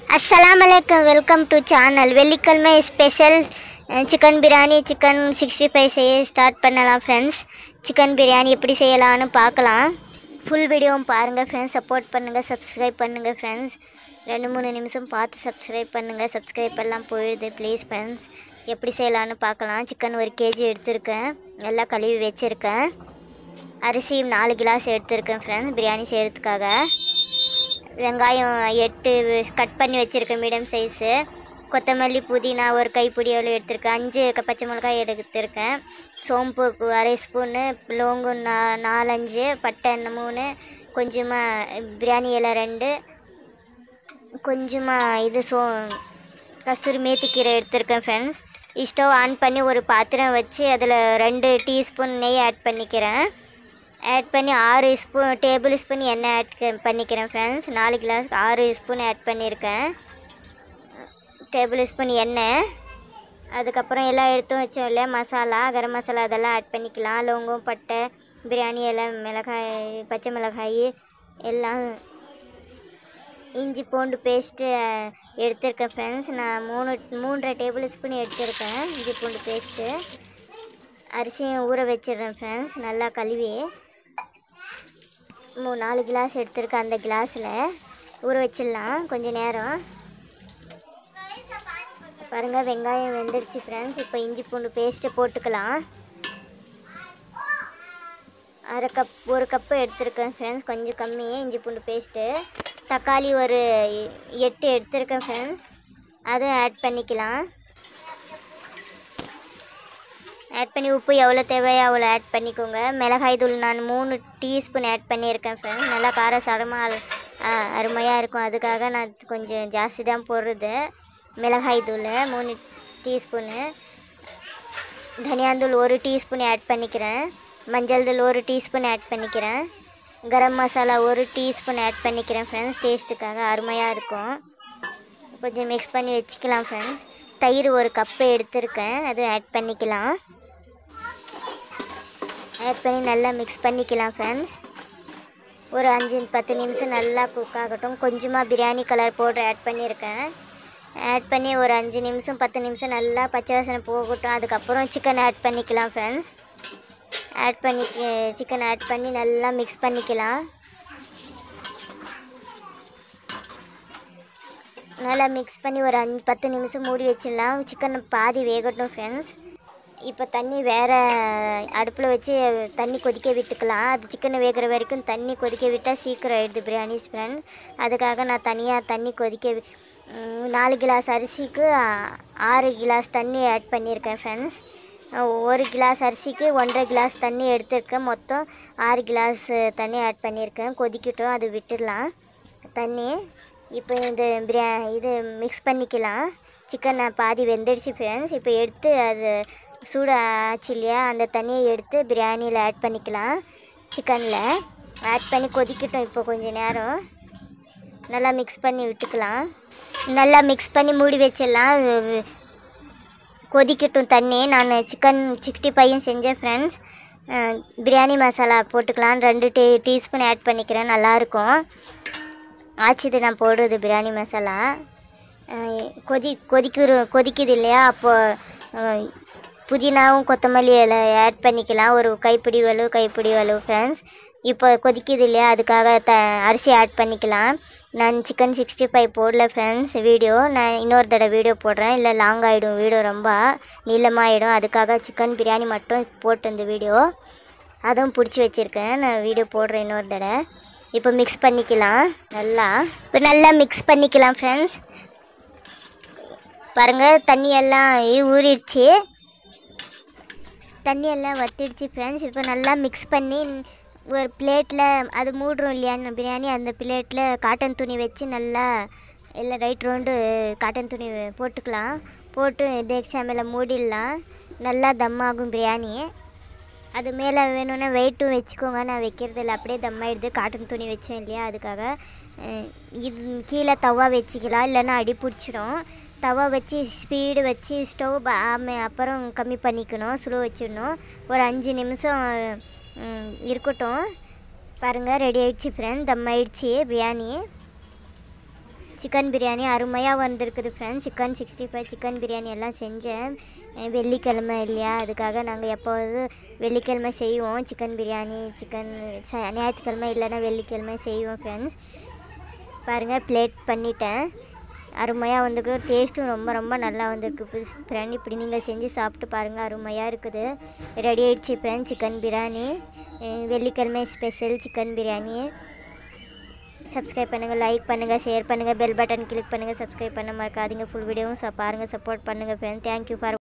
அஸ்ஸலாமு அலைக்கும் welcome to channel வெள்ளிக்கிழமை special chicken biryani chicken sixty five செய்ய ஸ்டார்ட் பண்ணலாம் ஃப்ரெண்ட்ஸ் சிக்கன் பிரியாணி எப்படி செய்யலாம்னு பார்க்கலாம் ஃபுல் வீடியோவும் பாருங்கள் ஃப்ரெண்ட்ஸ் சப்போர்ட் பண்ணுங்கள் சப்ஸ்கிரைப் பண்ணுங்கள் ஃப்ரெண்ட்ஸ் ரெண்டு மூணு நிமிஷம் பார்த்து சப்ஸ்கிரைப் பண்ணுங்கள் சப்ஸ்கிரைப் எல்லாம் போயிடுது ப்ளீஸ் ஃப்ரெண்ட்ஸ் எப்படி செய்யலான்னு பார்க்கலாம் சிக்கன் ஒரு கேஜி எடுத்திருக்கேன் எல்லாம் கழுவி வச்சுருக்கேன் அரிசி நாலு கிளாஸ் எடுத்திருக்கேன் ஃப்ரெண்ட்ஸ் பிரியாணி செய்கிறதுக்காக வெங்காயம் எட்டு கட் பண்ணி வச்சுருக்கேன் மீடியம் சைஸு கொத்தமல்லி புதினா ஒரு கைப்பிடி எவ்வளோ எடுத்திருக்கேன் அஞ்சு க- பச்சை மிளகாய் எடுத்திருக்கேன் சோம்பு கு- அரை ஸ்பூனு லோங்கு நா நாலஞ்சு பட்டை எண்ணெய் மூணு கொஞ்சமாக பிரியாணி இலை ரெண்டு கொஞ்சமாக இது சோ கஸ்தூரி மேத்திக்கீரை எடுத்திருக்கேன் ஃப்ரெண்ட்ஸ் ஸ்டவ் ஆன் பண்ணி ஒரு பாத்திரம் வச்சு அதில் ரெண்டு டீஸ்பூன் நெய் ஆட் பண்ணிக்கிறேன் ஆட் பண்ணி ஆறு ஸ்பூன் டேபிள் ஸ்பூன் எண்ணெய் ஆட் க- பண்ணிக்கிறேன் ஃப்ரெண்ட்ஸ் நாலு கிளாஸ் ஆறு ஸ்பூன் ஆட் பண்ணியிருக்கேன் டேபிள் ஸ்பூன் எண்ணெய் அதுக்கப்புறம் எல்லாம் எடுத்து வச்சோம் இல்லையா மசாலா கரம் மசாலா அதெல்லாம் ஆட் பண்ணிக்கலாம் லவங்கம் பட்டை பிரியாணி எல்லாம் மிளகாய் பச்சை மிளகாய் எல்லாம் இஞ்சி பூண்டு பேஸ்ட்டு எடுத்திருக்கேன் ஃப்ரெண்ட்ஸ் நான் மூணு மூன்றரை டேபிள் ஸ்பூன் எடுத்திருக்கேன் இஞ்சி பூண்டு பேஸ்ட்டு அரிசியும் ஊற வச்சிடுறேன் ஃப்ரெண்ட்ஸ் நல்லா கழுவி மூ நாலு கிளாஸ் எடுத்திருக்கேன் அந்த கிளாஸில் ஊற வச்சிடலாம் கொஞ்சம் நேரம் பாருங்கள் வெங்காயம் வெந்துருச்சு ஃப்ரெண்ட்ஸ் இப்போ இஞ்சி பூண்டு பேஸ்ட்டு போட்டுக்கலாம் அரை கப் ஒரு கப்பு எடுத்திருக்கேன் ஃப்ரெண்ட்ஸ் கொஞ்சம் கம்மி இஞ்சி பூண்டு பேஸ்ட்டு தக்காளி ஒரு எ- எட்டு எடுத்திருக்கேன் ஃப்ரெண்ட்ஸ் அதை ஆட் பண்ணிக்கலாம் ஆட் பண்ணி உப்பு எவ்வளோ தேவையோ அவ்வளோ ஆட் பண்ணிக்கோங்க மிளகாய் தூள் நான் மூணு டீஸ்பூன் ஆட் பண்ணியிருக்கேன் ஃப்ரெண்ட்ஸ் நல்லா கார சாரமாக அருமையாக இருக்கும் அதுக்காக நான் கொஞ்சம் ஜாஸ்தி தான் போடுறது மிளகாய் தூள் மூணு டீஸ்பூனு தனியாந்தூள் ஒரு டீஸ்பூன் ஆட் பண்ணிக்கிறேன் மஞ்சள் தூள் ஒரு டீஸ்பூன் ஆட் பண்ணிக்கிறேன் கரம் மசாலா ஒரு டீஸ்பூன் ஆட் பண்ணிக்கிறேன் ஃப்ரெண்ட்ஸ் டேஸ்ட்டுக்காக அருமையாக இருக்கும் கொஞ்சம் மிக்ஸ் பண்ணி வச்சுக்கலாம் ஃப்ரெண்ட்ஸ் தயிர் ஒரு கப்பு எடுத்திருக்கேன் அது ஆட் பண்ணிக்கலாம் ஆட் பண்ணி நல்லா மிக்ஸ் பண்ணிக்கலாம் ஃப்ரெண்ட்ஸ் ஒரு அஞ்சு பத்து நிமிஷம் நல்லா குக் ஆகட்டும் கொஞ்சமாக பிரியாணி கலர் பவுடர் ஆட் பண்ணியிருக்கேன் ஆட் பண்ணி ஒரு அஞ்சு நிமிஷம் பத்து நிமிஷம் நல்லா பச்சை வாசனை போகட்டும் அதுக்கப்புறம் சிக்கன் ஆட் பண்ணிக்கலாம் ஃப்ரெண்ட்ஸ் ஆட் பண்ணி சிக்கன் ஆட் பண்ணி நல்லா மிக்ஸ் பண்ணிக்கலாம் நல்லா மிக்ஸ் பண்ணி ஒரு அஞ்சு பத்து நிமிஷம் மூடி வச்சிடலாம் சிக்கன் பாதி வேகட்டும் ஃப்ரெண்ட்ஸ் இப்போ தண்ணி வேறு அடுப்பில் வச்சு தண்ணி கொதிக்க விட்டுக்கலாம் அது சிக்கனை வேகிற வரைக்கும் தண்ணி கொதிக்க விட்டால் சீக்கிரம் ஆயிடுது பிரியாணி ஃப்ரெண்ட் அதுக்காக நான் தனியாக தண்ணி கொதிக்க வி- ம், நாலு கிளாஸ் அரிசிக்கு ஆ- ஆறு கிளாஸ் தண்ணி ஆட் பண்ணியிருக்கேன் ஃப்ரெண்ட்ஸ் ஒரு கிளாஸ் அரிசிக்கு ஒன்றரை கிளாஸ் தண்ணி எடுத்திருக்கேன் மொத்தம் ஆறு கிளாஸ் தண்ணி ஆட் பண்ணியிருக்கேன் கொதிக்கட்டும் அது விட்டுடலாம் தண்ணி இப்போ இந்த பிரியா இது மிக்ஸ் பண்ணிக்கலாம் சிக்கன் பாதி வெந்துடுச்சு ஃப்ரெண்ட்ஸ் இப்போ எடுத்து அது சூடு ஆச்சு இல்லையா அந்த தண்ணியை எடுத்து பிரியாணியில் ஆட் பண்ணிக்கலாம் சிக்கனில் ஆட் பண்ணி கொதிக்கட்டும் இப்போ கொஞ்சம் நேரம் நல்லா மிக்ஸ் பண்ணி விட்டுக்கலாம் நல்லா மிக்ஸ் பண்ணி மூடி வச்சிடலாம் வி- வி- கொதிக்கட்டும் தண்ணி நான் சிக்கன் சிக்ஸ்டி ஃபைவும் செஞ்சேன் ஃப்ரெண்ட்ஸ் பிரியாணி மசாலா போட்டுக்கலாம் ரெண்டு டீ டீஸ்பூன் ஆட் பண்ணிக்கிறேன் நல்லாயிருக்கும் ஆச்சிது நான் போடுறது பிரியாணி மசாலா அஹ் கொதி கொதிக்கிற கொதிக்குது இல்லையா அப்போ அஹ், புதினாவும் கொத்தமல்லி இலை ஆட் பண்ணிக்கலாம் ஒரு கைப்பிடி அளவு கைப்பிடி அளவு ஃப்ரெண்ட்ஸ் இப்போ கொதிக்குது இல்லையா அதுக்காக த அரிசி ஆட் பண்ணிக்கலாம் நான் சிக்கன் சிக்ஸ்டி ஃபைவ் போடல ஃப்ரெண்ட்ஸ் வீடியோ நான் இன்னொரு தடவை வீடியோ போடுறேன் இல்லை லாங் ஆகிடும் வீடியோ ரொம்ப நீளமாகிடும் அதுக்காக சிக்கன் பிரியாணி மட்டும் போட்டு இந்த வீடியோ அதுவும் பிடிச்சி வச்சுருக்கேன் நான் வீடியோ போடுறேன் இன்னொரு தடவை இப்போ மிக்ஸ் பண்ணிக்கலாம் நல்லா இப்போ நல்லா மிக்ஸ் பண்ணிக்கலாம் ஃப்ரெண்ட்ஸ் பாருங்கள் தண்ணி எல்லாம் இ- ஊறிடுச்சு தண்ணி எல்லாம் வத்திடுச்சு ஃப்ரெண்ட்ஸ் இப்போ நல்லா மிக்ஸ் பண்ணி ஒரு பிளேட்டில் அது மூடுறோம் இல்லையா பிரியாணி அந்த பிளேட்டில் காட்டன் துணி வச்சு நல்லா எல்லாம் ரைட் ரவுண்டு காட்டன் துணி போட்டுக்கலாம் போட்டு தேக்ஸா மேலே மூடிடலாம் நல்லா தம் ஆகும் பிரியாணி அது மேலே வேணும்னா வெயிட்டும் வச்சுக்கோங்க நான் வைக்கிறது இல்லை அப்படியே தம் ஆயிடுது காட்டன் துணி வச்சோம் இல்லையா அதுக்காக அஹ் இது கீழே தவா வச்சுக்கலாம் இல்லைன்னா அடி பிடிச்சிடும் தவா வச்சு ஸ்பீடு வச்சு ஸ்டவ் அப்புறம் கம்மி பண்ணிக்கணும் ஸ்லோ வச்சிடணும் ஒரு அஞ்சு நிமிஷம் ம், இருக்கட்டும் பாருங்கள் ரெடி ஆயிடுச்சு ஃப்ரெண்ட் தம் ஆயிடுச்சு பிரியாணி சிக்கன் பிரியாணி அருமையாக வந்திருக்குது friends chicken sixty five chicken biryani எல்லாம் செஞ்சேன் அஹ் வெள்ளிக்கிழமை இல்லையா அதுக்காக நாங்கள் எப்போது வெள்ளிக்கிழமை செய்வோம் சிக்கன் பிரியாணி சிக்கன் ச ஞாயிற்றுக்கிழமை இல்லைன்னா வெள்ளிக்கிழமை செய்வோம் ஃப்ரெண்ட்ஸ் பாருங்கள் பிளேட் பண்ணிட்டேன் அருமையாக வந்துருக்கு டேஸ்ட்டும் ரொம்ப ரொம்ப நல்லா வந்திருக்கு ஃப்ரெண்ட் இப்படி நீங்கள் செஞ்சு சாப்பிட்டு பாருங்கள் அருமையாக இருக்குது ரெடி ஆயிடுச்சு ஃப்ரெண்ட் சிக்கன் பிரியாணி அஹ் வெள்ளிக்கிழமை ஸ்பெஷல் சிக்கன் பிரியாணி சப்ஸ்கிரைப் பண்ணுங்கள் லைக் பண்ணுங்கள் ஷேர் பண்ணுங்கள் பெல் பட்டன் கிளிக் பண்ணுங்கள் சப்ஸ்கிரைப் பண்ண மறக்காதீங்க ஃபுல் வீடியோவும் ச பாருங்கள் சப்போர்ட் பண்ணுங்கள் ஃப்ரெண்ட் தேங்க்யூ ஃபார்